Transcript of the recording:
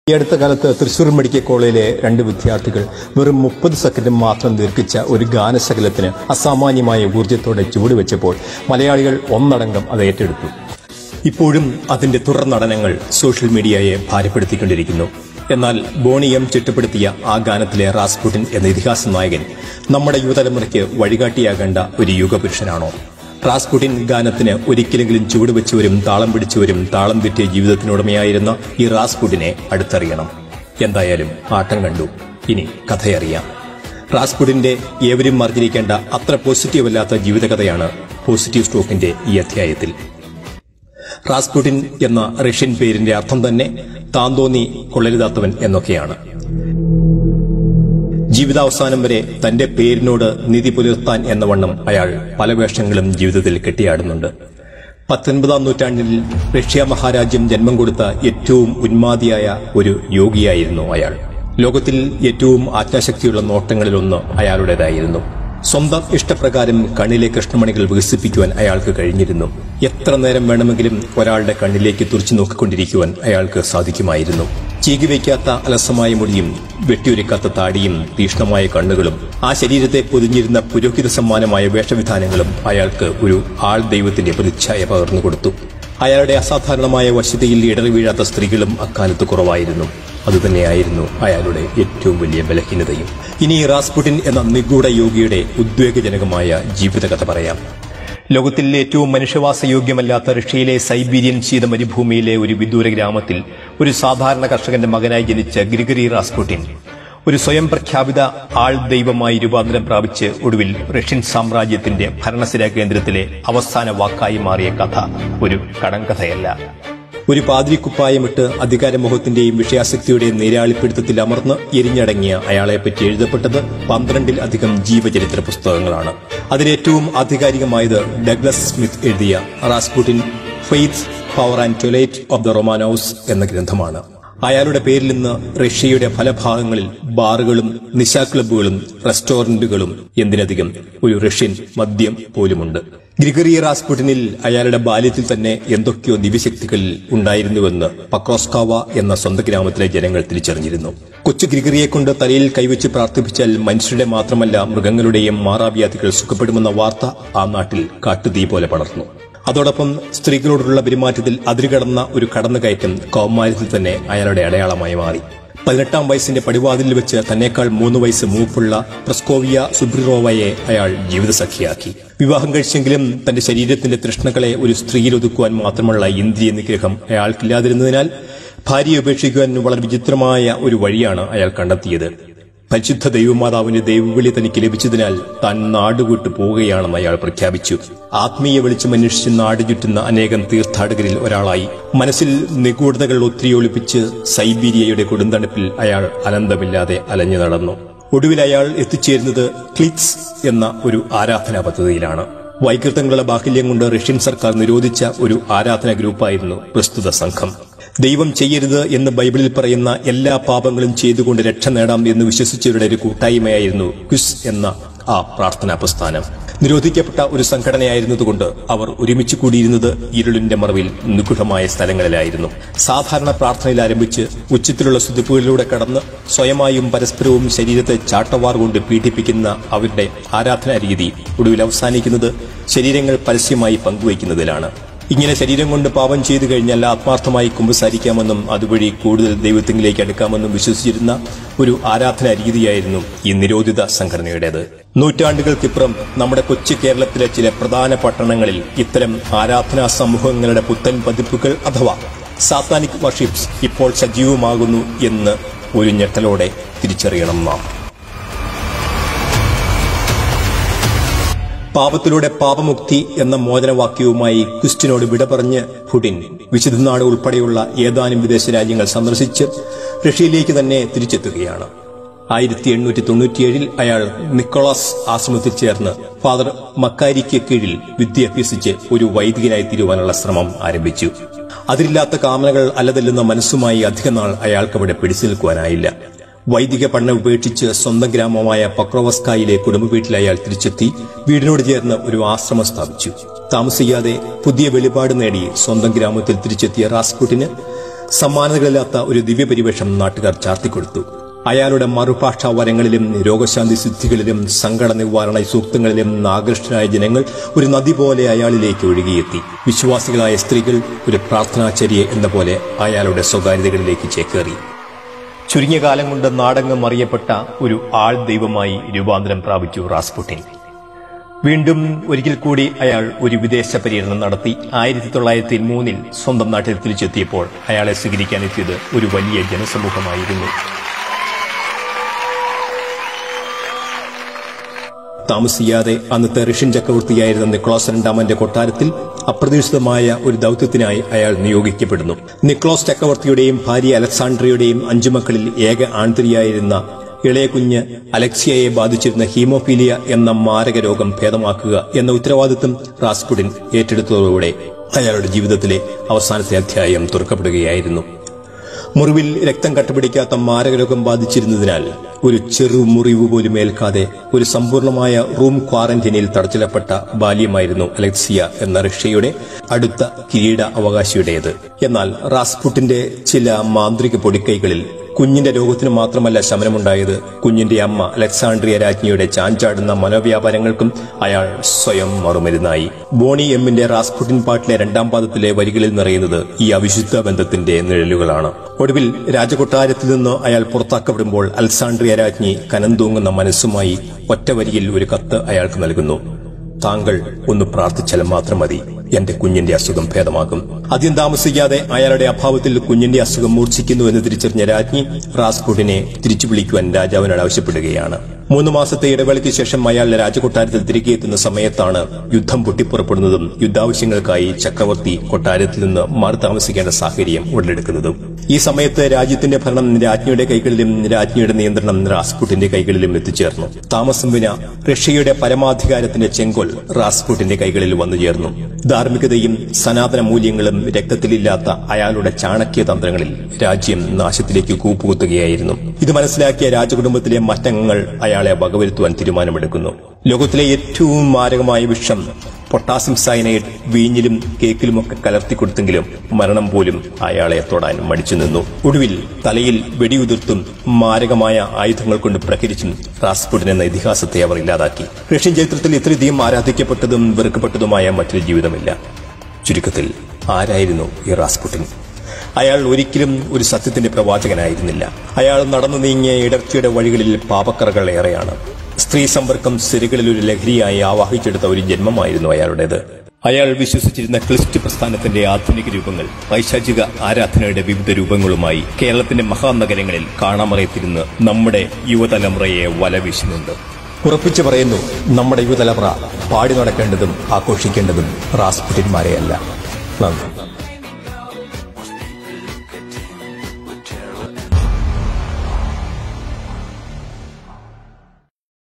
ഈ അടുത്ത കാലത്ത് തൃശൂർ മെഡിക്കൽ കോളേജിലെ രണ്ട് വിദ്യാർത്ഥികൾ വെറും മുപ്പത് സെക്കൻഡ് മാത്രം ദീർഘിച്ച ഒരു ഗാനശകലത്തിന് അസാമാന്യമായ ഊർജ്ജത്തോടെ ചുവടുവെച്ചപ്പോൾ മലയാളികൾ ഒന്നടങ്കം അത് ഏറ്റെടുത്തു ഇപ്പോഴും അതിന്റെ തുടർ നടനങ്ങൾ സോഷ്യൽ മീഡിയയെ ഭാരപ്പെടുത്തിക്കൊണ്ടിരിക്കുന്നു എന്നാൽ ബോണിയം ചിട്ടപ്പെടുത്തിയ ആ ഗാനത്തിലെ റാസ്പുട്ടിൻ എന്ന ഇതിഹാസ നായകൻ നമ്മുടെ യുവതലമുറയ്ക്ക് വഴികാട്ടിയാകേണ്ട ഒരു യുഗപുരുഷനാണോ റാസ്പുട്ടിൻ ഗാനത്തിന് ഒരിക്കലെങ്കിലും ചുവടുവെച്ചവരും താളം പിടിച്ചവരും താളം തെറ്റിയ ജീവിതത്തിനുടമയായിരുന്ന ഈ റാസ്പുട്ടിനെ അടുത്തറിയണം എന്തായാലും ആട്ടം കണ്ടു ഇനി കഥയറിയാം റാസ്പുട്ടിന്റെ ഏവരും അറിഞ്ഞിരിക്കേണ്ട അത്ര പോസിറ്റീവ് അല്ലാത്ത ജീവിതകഥയാണ് പോസിറ്റീവ് സ്റ്റോക്കിന്റെ ഈ അധ്യായത്തിൽ റാസ്പുട്ടിൻ എന്ന റഷ്യൻ പേരിന്റെ അർത്ഥം തന്നെ താന്തോന്നി കൊള്ളരുതാത്തവൻ എന്നൊക്കെയാണ് ജീവിതാവസാനം വരെ തന്റെ പേരിനോട് നീതി പുലർത്താൻ എന്ന വണ്ണം അയാൾ പല വേഷങ്ങളും ജീവിതത്തിൽ കെട്ടിയാടുന്നുണ്ട് പത്തൊൻപതാം നൂറ്റാണ്ടിൽ റഷ്യ മഹാരാജ്യം ജന്മം കൊടുത്ത ഏറ്റവും ഉന്മാദിയായ ഒരു യോഗിയായിരുന്നു അയാൾ ലോകത്തിൽ ഏറ്റവും ആജ്ഞാശക്തിയുള്ള നോട്ടങ്ങളിലൊന്ന് അയാളുടേതായിരുന്നു സ്വന്തം ഇഷ്ടപ്രകാരം കണ്ണിലെ കൃഷ്ണമണികൾ വികസിപ്പിക്കുവാൻ അയാൾക്ക് കഴിഞ്ഞിരുന്നു എത്ര നേരം വേണമെങ്കിലും ഒരാളുടെ കണ്ണിലേക്ക് തുറച്ചു നോക്കിക്കൊണ്ടിരിക്കുവാൻ അയാൾക്ക് സാധിക്കുമായിരുന്നു ചീകിവയ്ക്കാത്ത അലസമായ മുടിയും വെട്ടിയൊരുക്കാത്ത താടിയും തീക്ഷ്ണമായ കണ്ണുകളും ആ ശരീരത്തെ പൊതിഞ്ഞിരുന്ന പുരോഹിത സമ്മാനമായ വേഷവിധാനങ്ങളും അയാൾക്ക് ഒരു ആൾ ദൈവത്തിന്റെ പ്രതിച്ഛായ പകർന്നു കൊടുത്തു അയാളുടെ അസാധാരണമായ വശ്യതയിൽ ഇടറി വീഴാത്ത സ്ത്രീകളും അക്കാലത്ത് കുറവായിരുന്നു അതുതന്നെയായിരുന്നു അയാളുടെ ഏറ്റവും വലിയ ബലഹീനതയും ഇനി റാസ്പുട്ടിൻ എന്ന നിഗൂഢ യോഗിയുടെ ഉദ്വേഗജനകമായ ജീവിതകഥ പറയാം ലോകത്തിൽ ഏറ്റവും മനുഷ്യവാസയോഗ്യമല്ലാത്ത റഷ്യയിലെ സൈബീരിയൻ ശീത മരുഭൂമിയിലെ ഒരു വിദൂര ഗ്രാമത്തിൽ ഒരു സാധാരണ കർഷകന്റെ മകനായി ജനിച്ച ഗ്രിഗറി റാസ്പുട്ടിൻ ഒരു സ്വയം പ്രഖ്യാപിത ആൾ ദൈവമായി രൂപാന്തരം പ്രാപിച്ച് ഒടുവിൽ റഷ്യൻ സാമ്രാജ്യത്തിന്റെ ഭരണസിര കേന്ദ്രത്തിലെ അവസാന വാക്കായി മാറിയ കഥ ഒരു കടങ്കഥയല്ല ഒരു പാതിരിക്കുപ്പായമിട്ട് അധികാരമോഹത്തിന്റെയും വിഷയാസക്തിയുടെയും നീരാളിപ്പിടുത്തത്തിൽ അമർന്ന് എരിഞ്ഞടങ്ങിയ അയാളെപ്പറ്റി എഴുതപ്പെട്ടത് പന്ത്രണ്ടിൽ അധികം ജീവചരിത്ര പുസ്തകങ്ങളാണ് അതിലേറ്റവും ആധികാരികമായത് ഡഗ്ലസ് സ്മിത്ത് എഴുതിയ Rasputin faith power and twilight of the Romanovs എന്ന ഗ്രന്ഥമാണ് അയാളുടെ പേരിൽ നിന്ന് റഷ്യയുടെ പല ഭാഗങ്ങളിൽ ബാറുകളും നിശാ ക്ലബ്ബുകളും റെസ്റ്റോറന്റുകളും എന്തിനധികം ഒരു റഷ്യൻ മദ്യം പോലുമുണ്ട് ഗ്രിഗറി റാസ്പുട്ടിനിൽ അയാളുടെ ബാല്യത്തിൽ തന്നെ എന്തൊക്കെയോ ദിവ്യശക്തികൾ ഉണ്ടായിരുന്നുവെന്ന് പക്രോസ്കാവ എന്ന സ്വന്തം ഗ്രാമത്തിലെ ജനങ്ങൾ തിരിച്ചറിഞ്ഞിരുന്നു കൊച്ചു ഗ്രിഗറിയെ കൊണ്ട് തലയിൽ കൈവച്ച് പ്രാർത്ഥിപ്പിച്ചാൽ മനുഷ്യരുടെ മാത്രമല്ല മൃഗങ്ങളുടെയും മാറാവ്യാധികൾ സുഖപ്പെടുമെന്ന വാർത്ത ആ നാട്ടിൽ കാട്ടുതീ പോലെ പടർന്നു അതോടൊപ്പം സ്ത്രീകളോടുള്ള പെരുമാറ്റത്തിൽ അതിരുകടന്ന ഒരു കടന്നുകയറ്റം കൗമാരത്തിൽ തന്നെ അയാളുടെ അടയാളമായി മാറി പതിനെട്ടാം വയസ്സിന്റെ പടിവാതിലിൽ വെച്ച് തന്നേക്കാൾ മൂന്ന് വയസ്സ് മൂപ്പുള്ള പ്രസ്കോവിയ സുബ്രിറോവയെ അയാൾ ജീവിതസഖിയാക്കി വിവാഹം കഴിച്ചെങ്കിലും തന്റെ ശരീരത്തിന്റെ തൃഷ്ണകളെ ഒരു സ്ത്രീയിൽ ഒതുക്കുവാൻ മാത്രമുള്ള ഇന്ദ്രിയ നിഗ്രഹം അയാൾക്കില്ലാതിരുന്നതിനാൽ ഭാര്യയെ ഉപേക്ഷിക്കുവാൻ വളരെ വിചിത്രമായ ഒരു വഴിയാണ് അയാൾ കണ്ടെത്തിയത് പരിശുദ്ധ ദൈവമാതാവിന്റെ ദൈവവിളി തനിക്ക് ലഭിച്ചതിനാൽ താൻ നാടുവിട്ടു പോവുകയാണെന്ന് അയാൾ പ്രഖ്യാപിച്ചു ആത്മീയ വെളിച്ചം അന്വേഷിച്ച് നാട് ചുറ്റുന്ന അനേകം തീർത്ഥാടകരിൽ ഒരാളായി മനസ്സിൽ നിഗൂഢതകൾ ഒത്തിരി ഒളിപ്പിച്ച് സൈബീരിയയുടെ കൊടുന്തണുപ്പിൽ അയാൾ അനന്തമില്ലാതെ അലഞ്ഞു നടന്നു ഒടുവിൽ അയാൾ എത്തിച്ചേരുന്നത് ക്ലിറ്റ്സ് എന്ന ഒരു ആരാധനാ പദ്ധതിയിലാണ് വൈകൃതങ്ങളുടെ ബാഹ്ല്യം കൊണ്ട് റഷ്യൻ സർക്കാർ നിരോധിച്ച ഒരു ആരാധനാ ഗ്രൂപ്പായിരുന്നു പ്രസ്തുത സംഘം ദൈവം ചെയ്യരുത് എന്ന് ബൈബിളിൽ പറയുന്ന എല്ലാ പാപങ്ങളും ചെയ്തുകൊണ്ട് രക്ഷ നേടാം എന്ന് വിശ്വസിച്ചവരുടെ ഒരു കൂട്ടായ്മയായിരുന്നു ക്വിസ് എന്ന ആ പ്രാർത്ഥനാ പ്രസ്ഥാനം നിരോധിക്കപ്പെട്ട ഒരു സംഘടനയായിരുന്നതുകൊണ്ട് അവർ ഒരുമിച്ച് കൂടിയിരുന്നത് ഇരുളിന്റെ മറവിൽ നിഗൂഢമായ സ്ഥലങ്ങളിലായിരുന്നു സാധാരണ പ്രാർത്ഥനയിൽ ആരംഭിച്ച് ഉച്ചത്തിലുള്ള സുതിപ്പുകളിലൂടെ കടന്ന് സ്വയമായും പരസ്പരവും ശരീരത്തെ ചാട്ടവാർ കൊണ്ട് പീഡിപ്പിക്കുന്ന അവരുടെ ആരാധനാ രീതി ഒടുവിൽ അവസാനിക്കുന്നത് ശരീരങ്ങൾ പരസ്യമായി പങ്കുവയ്ക്കുന്നതിലാണ് ഇങ്ങനെ ശരീരം കൊണ്ട് പാപം ചെയ്തു കഴിഞ്ഞാൽ ആത്മാർത്ഥമായി കുമ്പസാരിക്കാമെന്നും അതുവഴി കൂടുതൽ ദൈവത്തിങ്കിലേക്ക് അടുക്കാമെന്നും വിശ്വസിച്ചിരുന്ന ഒരു ആരാധനാ രീതിയായിരുന്നു ഈ നിരോധിത സംഘടനയുടേത് നൂറ്റാണ്ടുകൾക്കിപ്പുറം നമ്മുടെ കൊച്ചു കേരളത്തിലെ ചില പ്രധാന പട്ടണങ്ങളിൽ ഇത്തരം ആരാധനാ സമൂഹങ്ങളുടെ പുത്തൻ പതിപ്പുകൾ അഥവാ സാത്താനിക് വർഷിപ്സ് ഇപ്പോൾ സജീവമാകുന്നു എന്ന് ഒരു ഞെട്ടലോടെ തിരിച്ചറിയണം നാം പാപത്തിലൂടെ പാപമുക്തി എന്ന മോചനവാക്യവുമായി ക്രിസ്റ്റിനോട് വിട പറഞ്ഞ് പുടിൻ വിശുദ്ധനാട് ഉൾപ്പെടെയുള്ള ഏതാനും വിദേശ രാജ്യങ്ങൾ സന്ദർശിച്ച് റഷ്യയിലേക്ക് തന്നെ തിരിച്ചെത്തുകയാണ് ആയിരത്തി എണ്ണൂറ്റി തൊണ്ണൂറ്റിയേഴിൽ അയാൾ നിക്കോളാസ് ആശ്രമത്തിൽ ചേർന്ന് ഫാദർ മക്കാരിക്ക് കീഴിൽ വിദ്യ അഭ്യസിച്ച് ഒരു വൈദികനായി തീരുവാനുള്ള ശ്രമം ആരംഭിച്ചു അതിരില്ലാത്ത കാമനകൾ അലതല്ലുന്ന മനസ്സുമായി അധികനാൾ അയാൾക്കവിടെ പിടിച്ചു നിൽക്കുവാനായില്ല വൈദിക പഠനം ഉപേക്ഷിച്ച് സ്വന്തം ഗ്രാമമായ പക്രോവസ്കായിലെ കുടുംബ വീട്ടിൽ അയാൾ തിരിച്ചെത്തി വീടിനോട് ചേർന്ന് ഒരു ആശ്രമം സ്ഥാപിച്ചു താമസിയാതെ പുതിയ വെളിപാട് നേടി സ്വന്തം ഗ്രാമത്തിൽ തിരിച്ചെത്തിയ റാസ്പുട്ടിന് സമാനതകളില്ലാത്ത ഒരു ദിവ്യപരിവേഷം നാട്ടുകാർ ചാർത്തിക്കൊടുത്തു അയാളുടെ മറുഭാഷാ വരങ്ങളിലും രോഗശാന്തി സിദ്ധികളിലും സങ്കട നിവാരണ സൂക്തങ്ങളിലും ആകൃഷ്ടരായ ജനങ്ങൾ ഒരു നദി പോലെ അയാളിലേക്ക് ഒഴുകിയെത്തി വിശ്വാസികളായ സ്ത്രീകൾ ഒരു പ്രാർത്ഥനാചര്യ എന്ന പോലെ അയാളുടെ സ്വകാര്യതകളിലേക്ക് ചേക്കേറി ചുരുങ്ങിയ കാലം കൊണ്ട് നാടകം അറിയപ്പെട്ട ഒരു ആൾ ദൈവമായി രൂപാന്തരം പ്രാപിച്ചു റാസ്പുട്ടിൻ വീണ്ടും ഒരിക്കൽ കൂടി അയാൾ ഒരു വിദേശ പര്യടനം നടത്തി ആയിരത്തി തൊള്ളായിരത്തി മൂന്നിൽ സ്വന്തം നാട്ടിൽ തിരിച്ചെത്തിയപ്പോൾ അയാളെ സ്വീകരിക്കാനെത്തിയത് ഒരു വലിയ ജനസമൂഹമായിരുന്നു താമസിയാതെ അന്നത്തെ റഷ്യൻ ചക്രവർത്തിയായിരുന്ന നിക്കോളാസ് രണ്ടാമന്റെ കൊട്ടാരത്തിൽ അപ്രതീക്ഷിതമായ ഒരു ദൌത്യത്തിനായി അയാൾ നിയോഗിക്കപ്പെടുന്നു നിക്കോളാസ് ചക്രവർത്തിയുടെയും ഭാര്യ അലക്സാണ്ട്രിയുടെയും അഞ്ചു മക്കളിൽ ഏക ആൺതിരിയായിരുന്ന ഇളയ കുഞ്ഞ് അലക്സിയയെ ബാധിച്ചിരുന്ന ഹീമോഫീലിയ എന്ന മാരക രോഗം ഭേദമാക്കുക എന്ന ഉത്തരവാദിത്വം റാസ്പുടിൻ ഏറ്റെടുത്തതോടെ അയാളുടെ ജീവിതത്തിലെ അവസാനത്തെ അധ്യായം തുറക്കപ്പെടുകയായിരുന്നു മുറിവിൽ രക്തം കട്ടുപിടിക്കാത്ത മാരകരോഗം ബാധിച്ചിരുന്നതിനാൽ ഒരു ചെറു മുറിവ് പോലും ഏൽക്കാതെ ഒരു സമ്പൂർണമായ റൂം ക്വാറന്റൈനിൽ തടച്ചിലപ്പെട്ട ബാല്യമായിരുന്നു അലക്സിയ എന്ന റഷ്യയുടെ അടുത്ത കിരീട അവകാശിയുടേത് എന്നാൽ റാസ്പുട്ടിന്റെ ചില മാന്ത്രിക പൊടിക്കൈകളിൽ കുഞ്ഞിന്റെ രോഗത്തിന് മാത്രമല്ല ശമനമുണ്ടായത് കുഞ്ഞിന്റെ അമ്മ അലക്സാണ്ട്രിയ രാജ്ഞിയുടെ ചാഞ്ചാടുന്ന മനോവ്യാപാരങ്ങൾക്കും അയാൾ സ്വയം മറുമരുന്നായി ബോണി എമ്മിന്റെ റാസ്പുട്ടിൻ പാട്ടിലെ രണ്ടാം പാദത്തിലെ വരികളിൽ നിറയുന്നത് ഈ അവിശുദ്ധ ബന്ധത്തിന്റെ നിഴലുകളാണ് ഒടുവിൽ രാജകൊട്ടാരത്തിൽ നിന്ന് അയാൾ പുറത്താക്കപ്പെടുമ്പോൾ അലക്സാണ്ട്രിയ രാജ്ഞി കനം തൂങ്ങുന്ന മനസ്സുമായി ഒറ്റ വരിയിൽ ഒരു കത്ത് അയാൾക്ക് നൽകുന്നു താങ്കൾ ഒന്ന് പ്രാർത്ഥിച്ചാൽ മാത്രം മതി എന്റെ കുഞ്ഞിന്റെ അസുഖം ഭേദമാകും അധികം താമസിക്കാതെ അയാളുടെ അഭാവത്തിൽ കുഞ്ഞിന്റെ അസുഖം മൂർച്ഛിക്കുന്നു എന്ന് തിരിച്ചറിഞ്ഞ രാജ്ഞി റാസ്പുട്ടിനെ തിരിച്ചു വിളിക്കുവാൻ രാജാവിനോട് ആവശ്യപ്പെടുകയാണ് മൂന്ന് മാസത്തെ ഇടവേളയ്ക്ക് ശേഷം അയാൾ രാജകൊട്ടാരത്തിൽ തിരികെ എത്തുന്ന സമയത്താണ് യുദ്ധം പൊട്ടിപ്പുറപ്പെടുന്നതും യുദ്ധാവശ്യങ്ങൾക്കായി ചക്രവർത്തി കൊട്ടാരത്തിൽ നിന്ന് മാറി താമസിക്കേണ്ട സാഹചര്യം ഉടലെടുക്കുന്നതും ഈ സമയത്ത് രാജ്യത്തിന്റെ ഭരണം രാജ്ഞിയുടെ കൈകളിലും രാജ്ഞിയുടെ നിയന്ത്രണം റാസ്പുട്ടിന്റെ കൈകളിലും എത്തിച്ചേർന്നു താമസം വിന റഷ്യയുടെ പരമാധികാരത്തിന്റെ ചെങ്കോൽ റാസ്പുട്ടിന്റെ കൈകളിൽ വന്നു ചേർന്നു ധാർമ്മികതയും സനാതന മൂല്യങ്ങളും രക്തത്തിലില്ലാത്ത അയാളുടെ ചാണക്യ തന്ത്രങ്ങളിൽ രാജ്യം നാശത്തിലേക്ക് കൂപ്പുകുത്തുകയായിരുന്നു ഇത് മനസ്സിലാക്കിയ രാജകുടുംബത്തിലെ മറ്റംഗങ്ങൾ അയാളെ വകവരുത്തുവാൻ തീരുമാനമെടുക്കുന്നു ലോകത്തിലെ ഏറ്റവും മാരകമായ വിഷം പൊട്ടാസ്യം സയനൈഡ് വീഞ്ഞിലും കേക്കിലുമൊക്കെ കലർത്തി കൊടുത്തെങ്കിലും മരണം പോലും അയാളെ തൊടാൻ മടിച്ചു നിന്നു ഒടുവിൽ തലയിൽ വെടിയുതിർത്തും മാരകമായ ആയുധങ്ങൾ കൊണ്ട് പ്രഹരിച്ചും റാസ്പുട്ടിൻ എന്ന ഇതിഹാസത്തെ അവർ ഇല്ലാതാക്കി റഷ്യൻ ചരിത്രത്തിൽ ഇത്രയധികം ആരാധിക്കപ്പെട്ടതും വെറുക്കപ്പെട്ടതുമായ മറ്റൊരു ജീവിതമില്ല ചുരുക്കത്തിൽ ആരായിരുന്നു ഈ റാസ്പുട്ടിൻ അയാൾ ഒരിക്കലും ഒരു സത്യത്തിന്റെ പ്രവാചകനായിരുന്നില്ല അയാൾ നടന്നു നീങ്ങിയ ഇടർച്ചയുടെ വഴികളിൽ പാപക്കറകൾ ഏറെയാണ് സ്ത്രീ സമ്പർക്കം സിരികളിൽ ഒരു ലഹരിയായി ആവാഹിച്ചെടുത്ത ഒരു ജന്മമായിരുന്നു അയാളുടേത് അയാൾ വിശ്വസിച്ചിരുന്ന ക്ലിസ്റ്റ് പ്രസ്ഥാനത്തിന്റെ ആധുനിക രൂപങ്ങൾ പൈശാചിക ആരാധനയുടെ വിവിധ രൂപങ്ങളുമായി കേരളത്തിന്റെ മഹാനഗരങ്ങളിൽ കാണാമറയത്തിരുന്ന് നമ്മുടെ യുവതലമുറയെ വലവീശുന്നുണ്ട് ഉറപ്പിച്ചു പറയുന്നു നമ്മുടെ യുവതലമുറ പാടി നടക്കേണ്ടതും ആഘോഷിക്കേണ്ടതും റാസ്പുട്ടിന്മാരെയല്ല നന്ദി